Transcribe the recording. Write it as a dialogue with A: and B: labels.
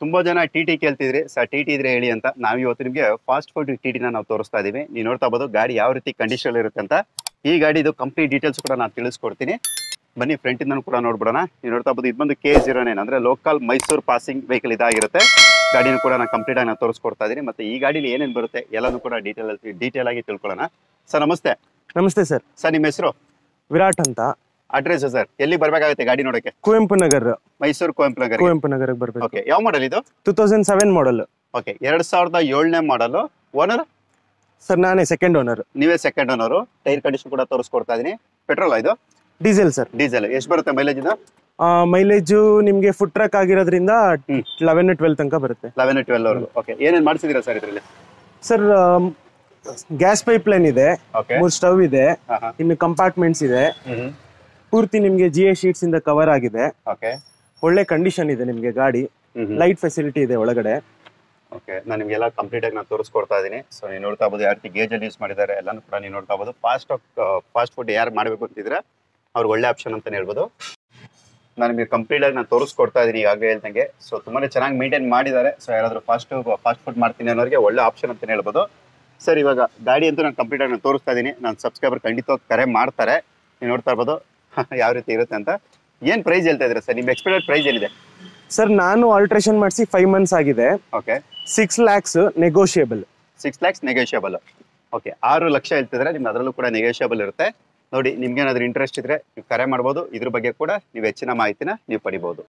A: ತುಂಬಾ ಜನ T T ಕೇಳ್ತಿದ್ರಿ ಸರ್ ಟಿ ಟಿ ಇದ್ರೆ ಹೇಳಿ ಅಂತ ನಾವು ಇವತ್ತು ನಿಮಗೆ ಫಾಸ್ಟ್ ಫುಡ್ ಟಿ ಟಿನ ನಾವು ತೋರಿಸ್ತಾ ಇದೀವಿ ನೀವು ನೋಡ್ತಾ ಬೋದು ಗಾಡಿ ಯಾವ ರೀತಿ ಕಂಡೀಷನ್ ಇರುತ್ತೆ ಅಂತ ಈ ಗಾಡಿದು ಕಂಪ್ನಿ ಡೀಟೇಲ್ಸ್ ಕೂಡ ನಾನು ತಿಳಿಸ್ಕೊಡ್ತೀನಿ ಬನ್ನಿ ಫ್ರಂಟ್ ಇಂದನೂ ಕೂಡ ನೋಡ್ಬಿಡೋಣ ನೀವು ನೋಡ್ತಾ ಬೋದು ಇದು ಬಂದು ಕೆ ಜೀರೋ ನೈನ್ ಅಂದ್ರೆ ಲೋಕಲ್ ಮೈಸೂರು ಪಾಸಿಂಗ್ ವೆಹಿಕಲ್ ಇದಾಗಿರುತ್ತೆ ಗಾಡಿನೂ ಕೂಡ ನಾನು ಕಂಪ್ಲೀಟ್ ಆಗಿ ನಾನು ತೋರಿಸ್ಕೊಡ್ತಾ ಇದೀನಿ ಮತ್ತೆ ಈ ಗಾಡಿಲಿ ಏನೇನು ಬರುತ್ತೆ ಎಲ್ಲನೂ ಕೂಡ ಡೀಟೇಲ್ ಡೀಟೇಲ್ ಆಗಿ ತಿಳ್ಕೊಳ್ಳೋಣ ಸರ್ ನಮಸ್ತೆ
B: ನಮಸ್ತೆ ಸರ್
A: ಸರ್ ನಿಮ್ಮ ಹೆಸರು
B: ವಿರಾಟ್ ಅಂತ
A: ಅಡ್ರೆಸ್ ಸರ್ ಎಲ್ಲಿ ಬರ್ಬೇಕಾಗುತ್ತೆ ಗಾಡಿ ನೋಡಕ್ಕೆ
B: ಕುವೆಂಪು ನಗರ್
A: ಮೈಸೂರು ಕುವೆಂಪು ನಗರ
B: ಕುವೆಂಪು ನಗರಕ್ಕೆ ಬರ್ಬೇಕು
A: ಓಕೆ ಯಾವ ಮಾಡಲ್ ಇದು
B: two thousand seven model
A: okay ಎರಡ್ ಸಾವಿರದ ಏಳನೇ ಮಾಡಲು ಓನರ್
B: ಸರ್ ನಾನೇ ಸೆಕೆಂಡ್ ಓನರ್
A: ನೀವೇ ಸೆಕೆಂಡ್ ಓನರು ಟೈರ್ ಕಂಡೀಷನ್ ಕೂಡ ತೋರಿಸ್ಕೊಡ್ತಾ ಇದೀನಿ ಪೆಟ್ರೋಲ್ ಇದು
B: ಡೀಸೆಲ್ ಸರ್
A: ಡೀಸೆಲ್ ಎಷ್ಟು ಬರುತ್ತೆ ಮೈಲೇಜ್ ಇದು
B: ಮೈಲೇಜು ನಿಮ್ಗೆ ಫುಡ್ ಟ್ರಕ್ ಆಗಿರೋದ್ರಿಂದ
A: ಹ್ಮ್.
B: ಲೆವೆನ್ ಟ್ವೆಲ್ ತನಕ ಬರುತ್ತೆ
A: ಲೆವೆನ್ ಟ್ವೆಲ್ ವರೆಗೂ ಓಕೆ ಏನೇನು ಮಾಡಿಸಿದ್ದೀರಾ ಸರ್ ಇದರಲ್ಲಿ
B: ಸರ್ ಗ್ಯಾಸ್ ಪೈಪ್ ಲೈನ್ ಇದೆ
A: ಓಕೆ
B: ಮೂರ್ ಸ್ಟವ್ ಇದೆ
A: ಹಾಂ ಹಾಂ
B: ಇನ್ನು ಕಂಪಾರ್ಟ್ಮೆಂಟ್ಸ್ ಇದೆ
A: ಹ್ಞೂ
B: ಪೂರ್ತಿ ನಿಮ್ಗೆ ಜಿ ಎ ಶೀಟ್ಸ್ ಇಂದ ಕವರ್ ಆಗಿದೆ
A: ಓಕೆ
B: ಒಳ್ಳೆ ಕಂಡೀಷನ್ ಇದೆ ನಿಮ್ಗೆ ಗಾಡಿ
A: ಹ್ಞೂ
B: ಲೈಟ್ ಫೆಸಿಲಿಟಿ ಇದೆ ಒಳಗಡೆ
A: ಓಕೆ ನಾನು ನಿಮಗೆಲ್ಲ ಕಂಪ್ಲೀಟ್ ಆಗಿ ನಾನು ತೋರಿಸ್ಕೊಡ್ತಾ ಇದ್ದೀನಿ ಸೊ ನೀವು ನೋಡ್ತಾ ಬೋದು ಯಾವ ರೀತಿ ಗೇಜಲ್ಲಿ ಯೂಸ್ ಮಾಡಿದ್ದಾರೆ ಎಲ್ಲಾನು ಕೂಡ ನೀವು ನೋಡ್ತಾ ಬೋದು ಫಾಸ್ಟ್ ಫಾಸ್ಟ್ ಫುಡ್ ಯಾರು ಮಾಡಬೇಕು ಅಂತಿದ್ರೆ ಅವ್ರಿಗೆ ಒಳ್ಳೆ ಆಪ್ಷನ್ ಅಂತಾನೆ ಹೇಳ್ಬೋದು ನಾನು ನಿಮಗೆ ಕಂಪ್ಲೀಟ್ ಆಗಿ ನಾನು ತೋರಿಸ್ಕೊಡ್ತಾ ಇದ್ದೀನಿ ಈಗಾಗಲೇ ಹೇಳ್ದಂಗೆ ಸೊ ತುಂಬಾನೇ ಚೆನ್ನಾಗಿ ಮೇಂಟೈನ್ ಮಾಡಿದ್ದಾರೆ ಸೊ ಯಾರಾದರೂ ಫಾಸ್ಟ್ ಫಾಸ್ಟ್ ಫುಡ್ ಮಾಡ್ತೀನಿ ಅನ್ನೋರಿಗೆ ಒಳ್ಳೆ ಆಪ್ಷನ್ ಅಂತಾನೆ ಹೇಳ್ಬೋದು ಸರ್ ಇವಾಗ ಗಾಡಿ ಅಂತೂ ನಾನು ಕಂಪ್ಲೀಟ್ ಆಗಿ ನಾನು ತೋರಿಸ್ತಾ ಇದ್ದೀನಿ ನನ್ನ ಸಬ್ಸ್ಕ್ರೈಬರ್ ಖಂಡಿತವಾಗಿ ಕರೆ ಮಾಡ್ತಾರೆ ನೀವು ನೋಡ್ತಾ ಇರ್ಬೋದು ಯಾವ ರೀತಿ ಇರುತ್ತೆ ಅಂತ ಏನು ಪ್ರೈಸ್ ಹೇಳ್ತಾ ಇದ್ದೀರಾ ಸರ್ ನಿಮ್ಮ ಎಕ್ಸ್ಪೆಕ್ಟೆಡ್ ಪ್ರೈಸ್ ಏನಿದೆ
B: ಸರ್ ನಾನು ಆಲ್ಟ್ರೇಷನ್ ಮಾಡಿಸಿ ಫೈವ್ ಮಂತ್ಸ್ ಆಗಿದೆ
A: okay
B: six lakhs negotiable
A: six lakhs negotiable okay ಆರು ಲಕ್ಷ ಹೇಳ್ತಿದ್ರೆ ನಿಮ್ಗೆ ಅದರಲ್ಲೂ ಕೂಡ ನೆಗೋಷಿಯಬಲ್ ಇರುತ್ತೆ ನೋಡಿ ನಿಮ್ಗೆ ಏನಾದ್ರು ಇಂಟ್ರೆಸ್ಟ್ ಇದ್ರೆ ನೀವು ಕರೆ ಮಾಡ್ಬೋದು ಇದ್ರ ಬಗ್ಗೆ ಕೂಡ ನೀವು ಹೆಚ್ಚಿನ ಮಾಹಿತಿನ ನೀವು ಪಡಿಬೋದು